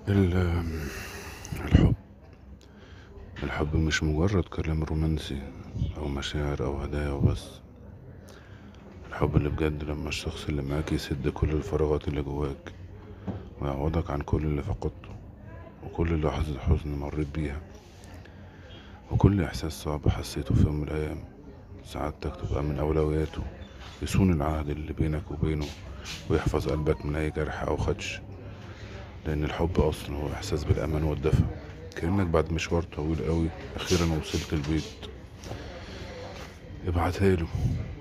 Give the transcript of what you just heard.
ال- الحب الحب مش مجرد كلام رومانسي أو مشاعر أو هدايا وبس الحب اللي بجد لما الشخص اللي معاك يسد كل الفراغات اللي جواك ويعوضك عن كل اللي فقدته وكل لحظة حزن مريت بيها وكل إحساس صعب حسيته في يوم من الأيام سعادتك تبقى من أولوياته يصون العهد اللي بينك وبينه ويحفظ قلبك من أي جرح أو خدش لأن الحب أصلا هو إحساس بالأمان والدفء كأنك بعد مشوار طويل قوي أخيرا وصلت البيت ابعتها له